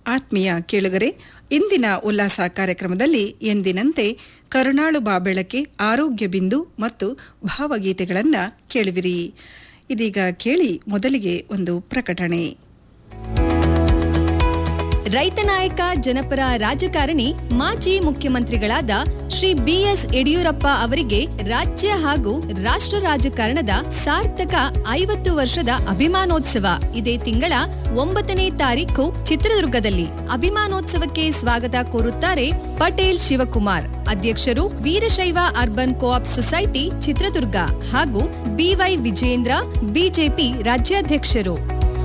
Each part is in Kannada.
ಆತ್ಮೀಯ ಕೇಳುಗರೆ ಇಂದಿನ ಉಲ್ಲಾಸ ಕಾರ್ಯಕ್ರಮದಲ್ಲಿ ಎಂದಿನಂತೆ ಕರುಣಾಳು ಬಾಬೆಳಕೆ ಆರೋಗ್ಯ ಬಿಂದು ಮತ್ತು ಭಾವಗೀತೆಗಳನ್ನು ಕೇಳುವಿರಿ ಇದೀಗ ಕೇಳಿ ಮೊದಲಿಗೆ ಒಂದು ಪ್ರಕಟಣೆ ರೈತ ನಾಯಕ ಜನಪರ ರಾಜಕಾರಣಿ ಮಾಜಿ ಮುಖ್ಯಮಂತ್ರಿಗಳಾದ ಶ್ರೀ ಬಿಎಸ್ ಯಡಿಯೂರಪ್ಪ ಅವರಿಗೆ ರಾಜ್ಯ ಹಾಗೂ ರಾಷ್ಟ್ರ ರಾಜಕಾರಣದ ಸಾರ್ಥಕ ಐವತ್ತು ವರ್ಷದ ಅಭಿಮಾನೋತ್ಸವ ಇದೇ ತಿಂಗಳ ಒಂಬತ್ತನೇ ತಾರೀಕು ಚಿತ್ರದುರ್ಗದಲ್ಲಿ ಅಭಿಮಾನೋತ್ಸವಕ್ಕೆ ಸ್ವಾಗತ ಕೋರುತ್ತಾರೆ ಪಟೇಲ್ ಶಿವಕುಮಾರ್ ಅಧ್ಯಕ್ಷರು Veerashaiva urban co-op society Chitradurga ಹಾಗೂ ಬಿವೈ ವಿಜೇಂದ್ರ ಬಿಜೆಪಿ ರಾಜ್ಯಾಧ್ಯಕ್ಷರು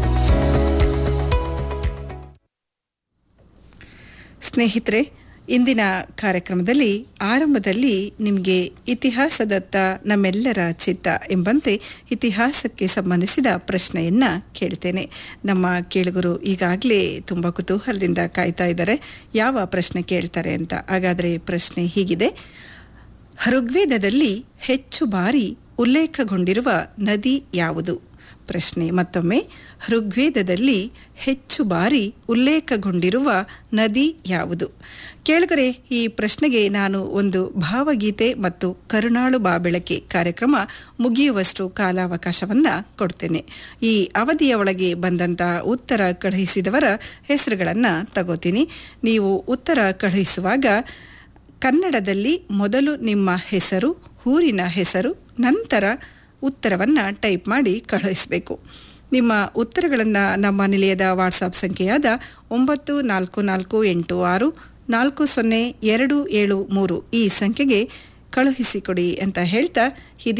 ಸ್ನೇಹಿತರೆ ಇಂದಿನ ಕಾರ್ಯಕ್ರಮದಲ್ಲಿ ಆರಂಭದಲ್ಲಿ ನಿಮಗೆ ಇತಿಹಾಸದತ್ತ ನಮ್ಮೆಲ್ಲರ ಚಿತ್ತ ಎಂಬಂತೆ ಇತಿಹಾಸಕ್ಕೆ ಸಂಬಂಧಿಸಿದ ಪ್ರಶ್ನೆಯನ್ನ ಕೇಳ್ತೇನೆ ನಮ್ಮ ಕೇಳುಗರು ಈಗಾಗಲೇ ತುಂಬ ಕುತೂಹಲದಿಂದ ಕಾಯ್ತಾ ಇದ್ದಾರೆ ಯಾವ ಪ್ರಶ್ನೆ ಕೇಳ್ತಾರೆ ಅಂತ ಹಾಗಾದರೆ ಪ್ರಶ್ನೆ ಹೀಗಿದೆ ಋಗ್ವೇದದಲ್ಲಿ ಹೆಚ್ಚು ಬಾರಿ ಉಲ್ಲೇಖಗೊಂಡಿರುವ ನದಿ ಯಾವುದು ಪ್ರಶ್ನೆ ಮತ್ತೊಮ್ಮೆ ಋಗ್ವೇದದಲ್ಲಿ ಹೆಚ್ಚು ಬಾರಿ ಉಲ್ಲೇಖಗೊಂಡಿರುವ ನದಿ ಯಾವುದು ಕೇಳುಗರೆ ಈ ಪ್ರಶ್ನೆಗೆ ನಾನು ಒಂದು ಭಾವಗೀತೆ ಮತ್ತು ಕರುಣಾಳು ಬಾಬೆಳಕೆ ಕಾರ್ಯಕ್ರಮ ಮುಗಿಯುವಷ್ಟು ಕಾಲಾವಕಾಶವನ್ನು ಕೊಡ್ತೇನೆ ಈ ಅವಧಿಯ ಒಳಗೆ ಬಂದಂಥ ಉತ್ತರ ಕಳುಹಿಸಿದವರ ಹೆಸರುಗಳನ್ನು ತಗೋತೀನಿ ನೀವು ಉತ್ತರ ಕಳುಹಿಸುವಾಗ ಕನ್ನಡದಲ್ಲಿ ಮೊದಲು ನಿಮ್ಮ ಹೆಸರು ಊರಿನ ಹೆಸರು ನಂತರ ಉತ್ತರವನ್ನು ಟೈಪ್ ಮಾಡಿ ಕಳುಹಿಸಬೇಕು ನಿಮ್ಮ ಉತ್ತರಗಳನ್ನು ನಮ್ಮ ನಿಲಯದ ವಾಟ್ಸಾಪ್ ಸಂಖ್ಯೆಯಾದ ಒಂಬತ್ತು ನಾಲ್ಕು ನಾಲ್ಕು ಎಂಟು ಆರು ನಾಲ್ಕು ಸೊನ್ನೆ ಎರಡು ಏಳು ಮೂರು ಈ ಸಂಖ್ಯೆಗೆ ಕಳುಹಿಸಿಕೊಡಿ ಅಂತ ಹೇಳ್ತಾ